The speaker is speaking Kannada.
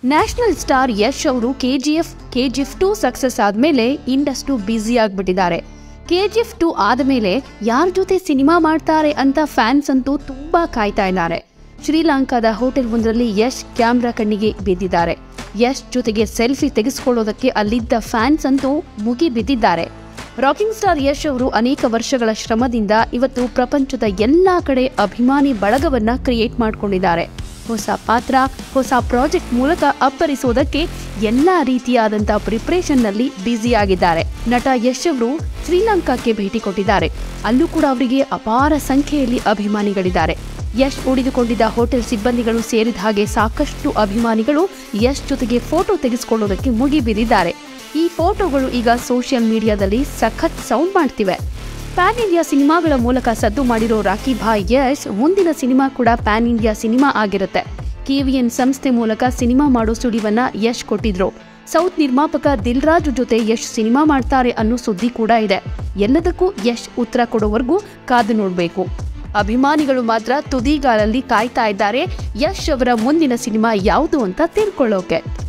ನ್ಯಾಷನಲ್ ಸ್ಟಾರ್ ಯಶ್ ಅವರು ಕೆಜಿಎಫ್ ಕೆಜಿಎಫ್ ಟು ಸಕ್ಸಸ್ ಆದ್ಮೇಲೆ ಇಂಡಸ್ಟ್ರಿ ಬ್ಯುಸಿ ಆಗ್ಬಿಟ್ಟಿದ್ದಾರೆ ಕೆಜಿಎಫ್ ಟು ಆದಮೇಲೆ ಯಾರ ಜೊತೆ ಸಿನಿಮಾ ಮಾಡ್ತಾರೆ ಅಂತ ಫ್ಯಾನ್ಸ್ ಅಂತೂ ತುಂಬಾ ಕಾಯ್ತಾ ಇದ್ದಾರೆ ಶ್ರೀಲಂಕಾದ ಹೋಟೆಲ್ ಒಂದರಲ್ಲಿ ಯಶ್ ಕ್ಯಾಮ್ರಾ ಕಣ್ಣಿಗೆ ಬಿದ್ದಿದ್ದಾರೆ ಯಶ್ ಜೊತೆಗೆ ಸೆಲ್ಫಿ ತೆಗೆಸ್ಕೊಳ್ಳೋದಕ್ಕೆ ಅಲ್ಲಿದ್ದ ಫ್ಯಾನ್ಸ್ ಅಂತೂ ಮುಗಿ ಬಿದ್ದಿದ್ದಾರೆ ರಾಕಿಂಗ್ ಸ್ಟಾರ್ ಯಶ್ ಅವರು ಅನೇಕ ವರ್ಷಗಳ ಶ್ರಮದಿಂದ ಇವತ್ತು ಪ್ರಪಂಚದ ಎಲ್ಲಾ ಕಡೆ ಅಭಿಮಾನಿ ಬಳಗವನ್ನ ಕ್ರಿಯೇಟ್ ಮಾಡ್ಕೊಂಡಿದ್ದಾರೆ ಹೊಸ ಪಾತ್ರ ಹೊಸ ಪ್ರಾಜೆಕ್ಟ್ ಮೂಲಕ ಅಪ್ಪರಿಸೋದಕ್ಕೆ ಎಲ್ಲಾ ರೀತಿಯಾದಂತಹ ಪ್ರಿಪರೇಷನ್ನಲ್ಲಿ ಬ್ಯುಸಿ ಆಗಿದ್ದಾರೆ ನಟ ಯಶ್ ಅವರು ಶ್ರೀಲಂಕಾಕ್ಕೆ ಭೇಟಿ ಕೊಟ್ಟಿದ್ದಾರೆ ಅಲ್ಲೂ ಕೂಡ ಅವರಿಗೆ ಅಪಾರ ಸಂಖ್ಯೆಯಲ್ಲಿ ಅಭಿಮಾನಿಗಳಿದ್ದಾರೆ ಯಶ್ ಉಳಿದುಕೊಂಡಿದ್ದ ಹೋಟೆಲ್ ಸಿಬ್ಬಂದಿಗಳು ಸೇರಿದ ಹಾಗೆ ಸಾಕಷ್ಟು ಅಭಿಮಾನಿಗಳು ಯಶ್ ಜೊತೆಗೆ ಫೋಟೋ ತೆಗೆಸಿಕೊಳ್ಳೋದಕ್ಕೆ ಮುಗಿಬಿದ್ದಿದ್ದಾರೆ ಈ ಫೋಟೋಗಳು ಈಗ ಸೋಷಿಯಲ್ ಮೀಡಿಯಾದಲ್ಲಿ ಸಖತ್ ಸೌಂಡ್ ಮಾಡ್ತಿವೆ ಪ್ಯಾನ್ ಇಂಡಿಯಾ ಸಿನಿಮಾಗಳ ಮೂಲಕ ಸದ್ದು ಮಾಡಿರೋ ರಾಕಿ ಭಾಯ್ ಯಶ್ ಮುಂದಿನ ಸಿನಿಮಾ ಕೂಡ ಪ್ಯಾನ್ ಇಂಡಿಯಾ ಸಿನಿಮಾ ಆಗಿರುತ್ತೆ ಕೆವಿಎನ್ ಸಂಸ್ಥೆ ಮೂಲಕ ಸಿನಿಮಾ ಮಾಡೋ ಸುಳಿವನ್ನ ಯಶ್ ಕೊಟ್ಟಿದ್ರು ಸೌತ್ ನಿರ್ಮಾಪಕ ದಿಲ್ ರಾಜು ಜೊತೆ ಯಶ್ ಸಿನಿಮಾ ಮಾಡ್ತಾರೆ ಅನ್ನೋ ಸುದ್ದಿ ಕೂಡ ಇದೆ ಎಲ್ಲದಕ್ಕೂ ಯಶ್ ಉತ್ತರ ಕೊಡೋವರೆಗೂ ಕಾದು ನೋಡಬೇಕು ಅಭಿಮಾನಿಗಳು ಮಾತ್ರ ತುದಿಗಾಲಲ್ಲಿ ಕಾಯ್ತಾ ಇದ್ದಾರೆ ಯಶ್ ಅವರ ಮುಂದಿನ ಸಿನಿಮಾ ಯಾವುದು ಅಂತ ತಿಳ್ಕೊಳ್ಳೋಕೆ